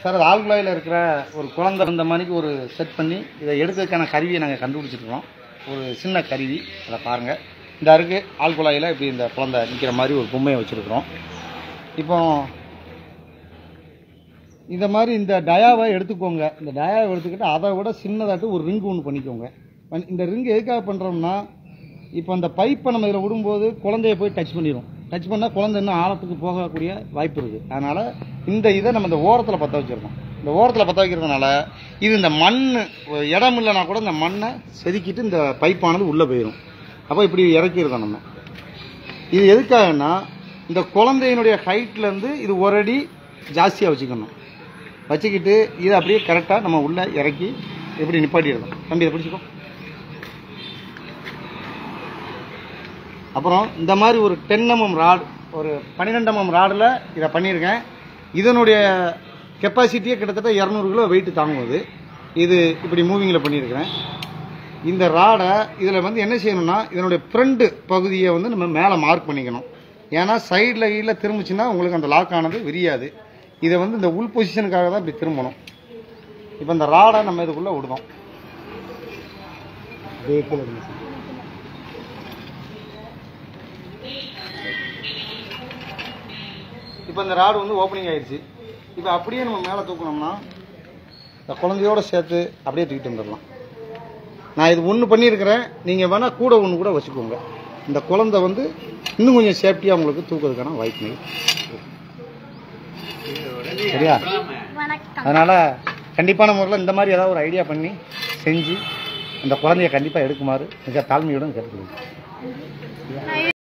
Sir அது ஆழ்குழாயில் இருக்கிற ஒரு குழந்தை இந்த மாதிரிக்கு ஒரு செட் பண்ணி இதை எடுக்கிறதுக்கான கருவியை நாங்கள் கண்டுபிடிச்சிருக்கோம் ஒரு சின்ன கருவி அதை பாருங்கள் இந்த அருக்கு ஆழ்குழாயில் இப்படி இந்த குழந்தை நிற்கிற மாதிரி ஒரு பொம்மையை வச்சுருக்குறோம் இப்போ இந்த மாதிரி இந்த டயாவை எடுத்துக்கோங்க இந்த டயாவை எடுத்துக்கிட்டு அதை விட சின்னதாட்டு ஒரு ரிங் ஒன்று பண்ணிக்கோங்க பண்ணி- இந்த ரிங் எதுக்காக பண்ணுறோம்னா இப்போ அந்த பைப்பை நம்ம இதில் விடும்போது குழந்தைய போய் டச் பண்ணிடும் டச் பண்ணால் குழந்தை இன்னும் ஆழத்துக்கு போகக்கூடிய வாய்ப்பு இருக்குது அதனால் இந்த இதை நம்ம இந்த ஓரத்தில் பற்ற வச்சுருக்கோம் இந்த ஓரத்தில் பற்ற வைக்கிறதுனால இது இந்த மண் இடம் இல்லைனா கூட இந்த மண்ணை செதுக்கிட்டு இந்த பைப்பானது உள்ளே போயிடும் அப்போ இப்படி இறக்கிருக்கோம் நம்ம இது எதுக்காகன்னா இந்த குழந்தையினுடைய ஹைட்லேருந்து இது ஒரு அடி ஜாஸ்தியாக வச்சுக்கணும் வச்சுக்கிட்டு இதை அப்படியே கரெக்டாக நம்ம உள்ளே இறக்கி எப்படி நிப்பாட்டிடணும் தம்பி இதை பிடிச்சிக்கோ அப்புறம் இந்த மாதிரி ஒரு டென் எம்எம் ராட் ஒரு பன்னிரெண்டு எம்எம் ராடில் இதை பண்ணியிருக்கேன் இதனுடைய கெப்பாசிட்டியே கிட்டத்தட்ட இரநூறு கிலோ வெயிட் தாங்குவது இது இப்படி மூவிங்கில் பண்ணியிருக்கிறேன் இந்த ராடை இதில் வந்து என்ன செய்யணும்னா இதனுடைய ஃப்ரண்ட் பகுதியை வந்து நம்ம மேலே மார்க் பண்ணிக்கணும் ஏன்னா சைடில் கீழே திரும்பிச்சுன்னா உங்களுக்கு அந்த லாக் ஆனது விரியாது இதை வந்து இந்த உள் பொசிஷனுக்காக தான் இப்படி திரும்பணும் இப்போ இந்த ராடை நம்ம இதுக்குள்ளே விடுதோம் அப்படியே கீழே விடுங்க சார். இப்போ இந்த ராடு வந்து ஓப்பனிங் ஆயிடுச்சு இப்போ அப்படியே நம்ம மேலே தூக்கணும்னா இந்த குழந்தையோட சேர்த்து அப்படியே தூக்கிட்டு வந்துடலாம் நான் இது ஒன்று பண்ணியிருக்கிறேன் நீங்கள் வேணால் கூட ஒன்று கூட வச்சுக்கோங்க இந்த குழந்தை வந்து இன்னும் கொஞ்சம் சேஃப்டியாக உங்களுக்கு தூக்கிறதுக்கான வாய்ப்பு சரியா வணக்கம் அதனால் கண்டிப்பான முறையில் இந்த மாதிரி ஏதாவது ஒரு ஐடியா பண்ணி செஞ்சு அந்த குழந்தைய கண்டிப்பாக எடுக்குமாறு மிக தாழ்மையுடன் கேட்டுக்கொள்கிறேன்